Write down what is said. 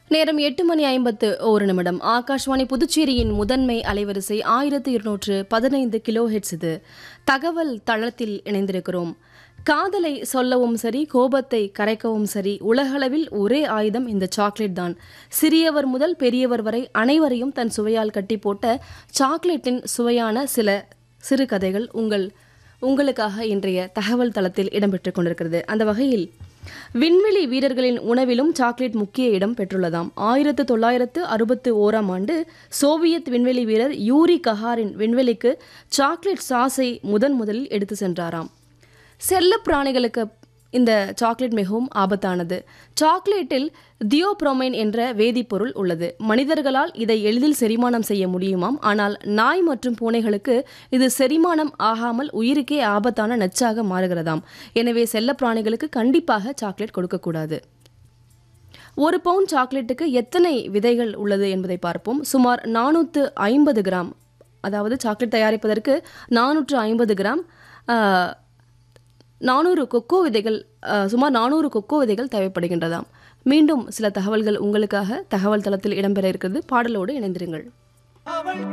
நேரம் எட்டு மணி ஐம்பத்து ஒரு நிமிடம் ஆகாஷ்வாணி புதுச்சேரியின் முதன்மை அலைவரிசை ஆயிரத்து இருநூற்று பதினைந்து கிலோ ஹெட்ஸ் இது தகவல் தளத்தில் இணைந்திருக்கிறோம் காதலை சொல்லவும் சரி கோபத்தை கரைக்கவும் சரி உலகளவில் ஒரே ஆயுதம் இந்த சாக்லேட் தான் சிறியவர் முதல் பெரியவர் வரை அனைவரையும் தன் சுவையால் கட்டி போட்ட சாக்லேட்டின் சுவையான சில சிறு கதைகள் உங்கள் உங்களுக்காக இன்றைய தகவல் தளத்தில் இடம்பெற்றுக் கொண்டிருக்கிறது அந்த வகையில் விண்வெளி வீரர்களின் உணவிலும் சாக்லேட் முக்கிய இடம் பெற்றுள்ளதாம் ஆயிரத்து தொள்ளாயிரத்து அறுபத்து ஓராம் ஆண்டு சோவியத் விண்வெளி வீரர் யூரி கஹாரின் விண்வெளிக்கு சாக்லேட் சாஸை முதன் முதலில் எடுத்து சென்றாராம் செல்ல பிராணிகளுக்கு இந்த சாக்லேட் மிகவும் ஆபத்தானது சாக்லேட்டில் தியோப்ரோமைன் என்ற வேதிப்பொருள் உள்ளது மனிதர்களால் இதை எளிதில் செரிமானம் செய்ய முடியுமாம் ஆனால் நாய் மற்றும் பூனைகளுக்கு இது செரிமானம் ஆகாமல் உயிருக்கே ஆபத்தான நச்சாக மாறுகிறதாம் எனவே செல்ல பிராணிகளுக்கு கண்டிப்பாக சாக்லேட் கொடுக்கக்கூடாது ஒரு பவுண்ட் சாக்லேட்டுக்கு எத்தனை விதைகள் உள்ளது என்பதை பார்ப்போம் சுமார் நானூற்று ஐம்பது கிராம் அதாவது சாக்லேட் தயாரிப்பதற்கு நானூற்று ஐம்பது கிராம் ஆஹ், நானூறு கொக்கோ விதைகள் அஹ், சுமார் நானூறு கொக்கோ விதைகள் தேவைப்படுகின்றதாம் மீண்டும் சில தகவல்கள் உங்களுக்காக தகவல் தளத்தில் இடம்பெற இருக்கிறது பாடலோடு இணைந்திருங்கள்